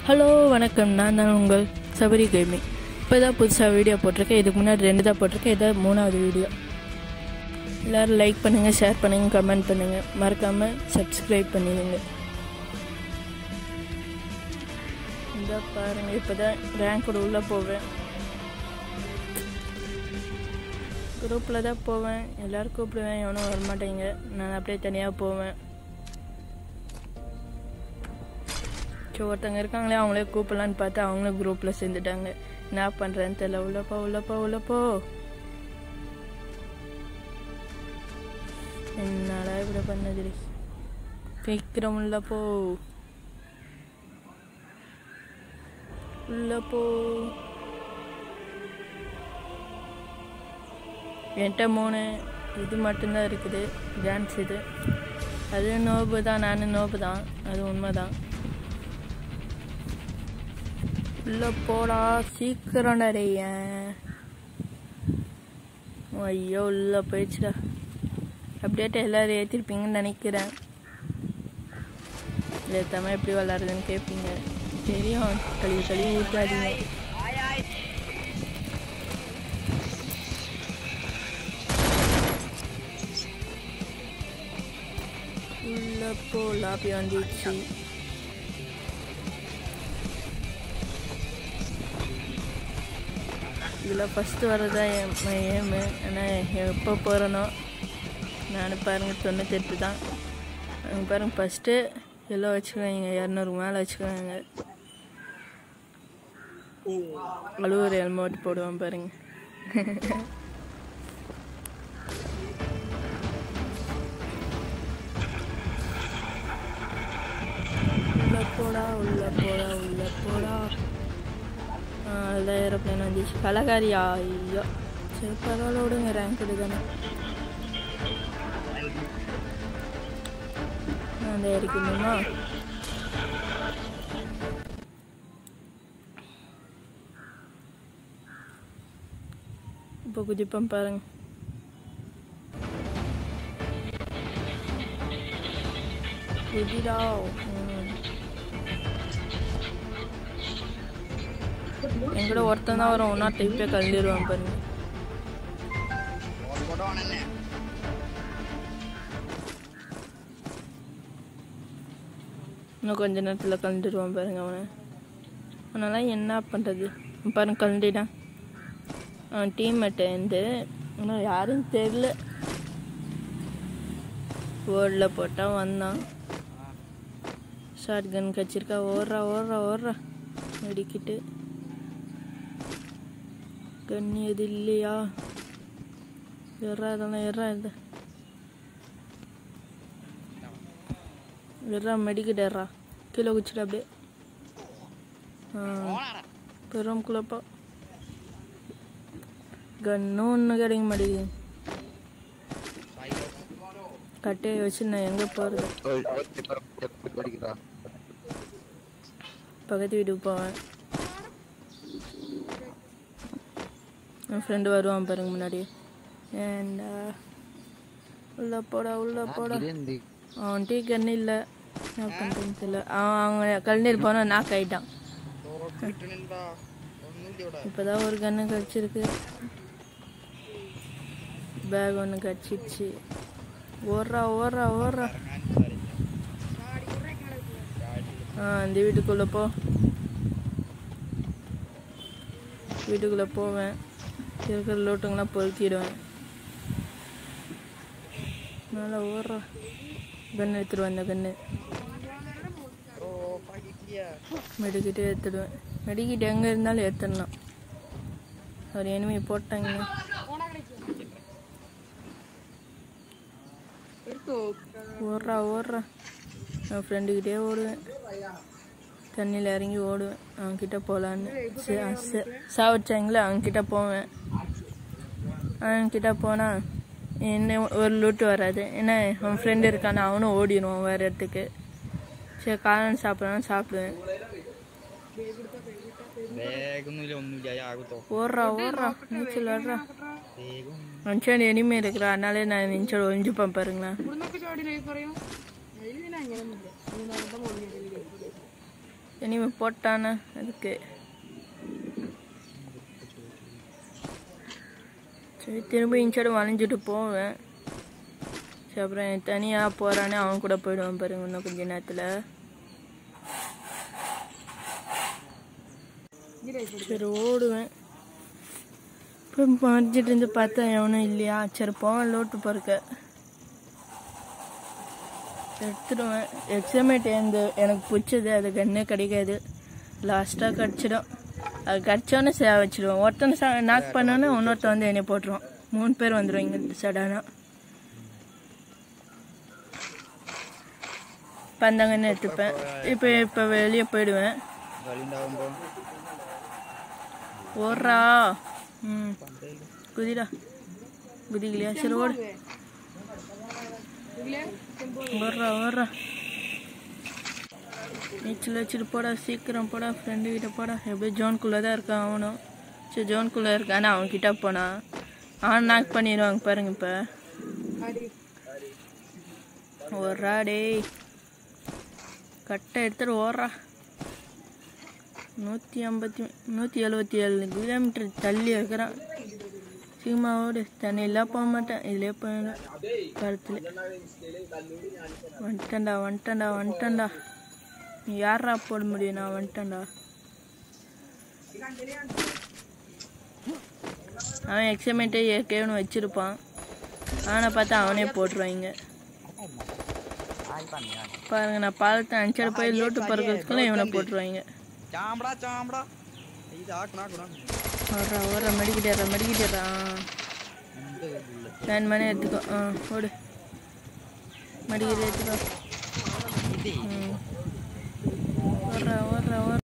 hello வணக்கம் நான் தான் உங்கள் சபரி கேமிங் இப்போ தான் புதுசாக வீடியோ போட்டிருக்கேன் இதுக்கு முன்னாடி ரெண்டு தான் போட்டிருக்கேன் இதான் மூணாவது வீடியோ எல்லோரும் லைக் பண்ணுங்கள் ஷேர் பண்ணுங்கள் கமெண்ட் பண்ணுங்கள் மறக்காமல் சப்ஸ்கிரைப் பண்ணிடுங்க இந்த பாருங்கள் இப்போ தான் ரேங்கோட உள்ளே போவேன் குரூப்பில் தான் போவேன் எல்லோரும் கூப்பிடுவேன் எவனும் வரமாட்டேங்க நான் அப்படியே தனியாக போவேன் ஸோ ஒருத்தவங்க இருக்காங்களே அவங்களே கூப்பிடலான்னு பார்த்து அவங்களும் குரூப்பில் சேர்ந்துட்டாங்க என்ன பண்ணுறேன்னு தெரியல உள்ளப்போ உள்ளப்போ உள்ளப்போ என்னடா இப்படி பண்ணது சீக்கிரம் உள்ளப்போ உள்ளப்போ என்கிட்ட மூணு இது மட்டும்தான் இருக்குது டான்ஸ் இது அது நோபு தான் நான் நோபு தான் அது உண்மை தான் உள்ள போடா சீக்கிரம் நிறைய ஐயோ உள்ள போயிடுச்சுடா அப்டேட் எல்லாரும் ஏற்றிருப்பீங்கன்னு நினைக்கிறேன் ஏற்றாம எப்படி விளாட்றதுன்னு கேட்பீங்க தெரியும் கழுவி கழுவி ஊற்றாதீங்க உள்ள போ லாபி வந்துச்சு இதில் ஃபஸ்ட்டு வர்றதா என் ஏமு ஆனால் எப்போ போகிறனோ நான் பாருங்கள் தொண்ணூத்தெட்டு தான் அவங்க பாருங்கள் ஃபஸ்ட்டு எல்லாம் வச்சுக்குவாங்க இரநூறு மேலே வச்சுக்குவாங்க அழுவுற ஹெல்மெட் போடுவான் பாருங்க உள்ள போடா உள்ள போடா உள்ள போடா அதுதான் ஏரோப்ளைன் வந்துச்சு கலகாரியா ஐயோ சரி பரவாயில்ல விடுங்க ரேங்க் தானே அந்த இருக்கணுமா இப்போ குதிப்பம் பாருங்க குதிடா ம் எங்கூட ஒருத்தன் தான் வரும் ஒன்றா டைப்பே கலந்துருவான் பாருங்க இன்னும் கொஞ்ச நேரத்தில் கலந்துருவான் பாருங்க அவனை அவனெல்லாம் என்ன பண்ணுறது பாருங்க கலந்துட்டான் அவன் டீம்மேட்டு வந்து இன்னும் யாரும் தெரில வேர்டில் போட்டால் வந்தான் ஷார்ட் கன் கச்சிருக்கா ஓடுறா ஓடுறா ஓடுறா வெடிக்கிட்டு கண்ணி எது இல்லையா எறா இதெல்லாம் எறா இது எறா மெடிக்கிட்டு எறா கீழே குச்சிட அப்படியே பெரும் குழப்பம் கன்னும் ஒன்றும் கிடைக்க மாட்டேங்குது கட்டையை வச்சு நான் எங்கே போகிறது பக்கத்து வீட்டுக்கு போவேன் என் ஃப்ரெண்டு வருவான் பாருங்க முன்னாடி ஏண்டா உள்ள போடா உள்ள போடா அவன் டீ கண்ணு இல்லை என்ன பண்ணுறதுன்னு தெரியல அவன் அவங்க கல்நீர் போனால் நாக் ஆயிட்டான் இப்போதான் ஒரு கண்ணு கடிச்சிருக்கு பேக் ஒன்று கடிச்சிடுச்சு ஓடுறா ஓடுறா ஓடுறா ஆ இந்த வீட்டுக்குள்ளே போ வீட்டுக்குள்ளே போவேன் இருக்கிற லோட்டுங்கெல்லாம் பொறுக்கிடுவேன் நல்லா ஓடுறா கன்று எடுத்துடுவேன் அந்த கன்று மெடிக்கிட்டே எடுத்துடுவேன் மெடிக்கிட்டு எங்கே இருந்தாலும் எடுத்துடணும் ஒரு எனிமி போட்டாங்க ஓடுறா ஓடுறா என் ஃப்ரெண்டுக்கிட்டே ஓடுவேன் தண்ணியில் இறங்கி ஓடுவேன் அவன்கிட்ட போகலான்னு சாவச்சாங்களே அவன்கிட்ட போவேன் அவன்கிட்ட போனால் என்ன ஒரு லூட்டு வராது ஏன்னா அவன் ஃப்ரெண்டு இருக்கான அவனும் ஓடிடுவான் வேறு இடத்துக்கு சரி காளான் சாப்பிட்றான்னு சாப்பிடுவேன் വേഗമൊന്നുമില്ല ഒന്നുമില്ല ആകത്തോ ஓடுறா ஓடுறா நீச்சல் வர்றா വേഗം மனுஷன் எனிமே இருக்கிறா அதனாலே நான் நீச்சல் ஒழிஞ்சுப்பேன் பாருங்களேன் ഇവിടുന്നൊക്കെ ചാടി ലൈഫ് പറയും അതിൽ പിന്നെ അങ്ങനെയൊന്നുമില്ല മൂന്നാമത്തെ മുകളിൽ இனிமே போட்டானே அதுக்கு சரி திரும்ப இன்சைடு வளைஞ்சிட்டு போவேன் சரி அப்புறம் தனியாக போகிறானே அவன் கூட போயிடுவான் பாருங்க இன்னும் கொஞ்ச நேரத்தில் சரி ஓடுவேன் இப்போ மறைஞ்சிட்டு இருந்து பார்த்தா எவனும் இல்லையா சரி போவேன் லோட்டு பொறுக்க எடுத்துடுவேன் எக்ஸாமேட் இந்த எனக்கு பிடிச்சது அது கண்ணே கிடைக்காது லாஸ்ட்டாக கிடச்சிடும் அது கிடச்சோன்னே சே வச்சிடுவேன் ஒருத்தனை சா நாக் பண்ணோன்னே இன்னொருத்தன் வந்து என்னை போட்டுருவான் மூணு பேர் வந்துடும் இங்கே சடானா பந்தங்கன்னு எடுத்துப்பேன் இப்போ இப்போ வெளியே போயிடுவேன் കളിയുണ്ടാവുമ്പോ ஓடுறா ம் குதிடா குதிக்கலையா சரி ஓடு ஓடுறா ஓடுறா நீச்சல் வச்சுட்டு போடா சீக்கிரம் போடா ஃப்ரெண்டு கிட்ட போடா எப்படியும் ஜோன்குள்ளே தான் இருக்கான் அவனும் சரி ஜோன்குள்ளே இருக்கானே அவன் கிட்ட போனா அவன் நாக் பண்ணிடுவாங்க பாருங்க இப்போ ஓடுறா டேய் கட்டை எடுத்துட்டு ஓடுறா நூற்றி ஐம்பத்தி நூற்றி எழுபத்தி ஏழு கிலோமீட்டர் தள்ளி இருக்கிறான் சீமா ஓடு தண்ணியெல்லாம் போக மாட்டேன் இதுலேயே போயிடும் கருத்தில் வந்துட்டேன்டா வந்துட்டேன்டா வந்துட்டேன்டா நீ யாரா போட முடியும் நான் வந்துட்டேன்டா அவன் எக்ஸாமேட்டே ஏற்கனவே வச்சிருப்பான் அவனை பார்த்தா அவனே போட்டுருவாங்க பாருங்க நான் பாலத்தை அனுப்பிச்சு போய் லோட்டு பறக்கிறதுக்குள்ள இவனை போட்டுருவாங்க ചാമ്പടാ ചാമ്പടാ ഇതാക്കണാക്കണ வர்றா வர்றா மெடிக்கிட்டேறா மெடிக்கிட்டேறா நான் மணி எடுத்துக்கோ ஆ ஓடு மெடிக்கிட்டு எடுத்துக்கோ ഇത് ம் வர்றா வர்றா வர்றா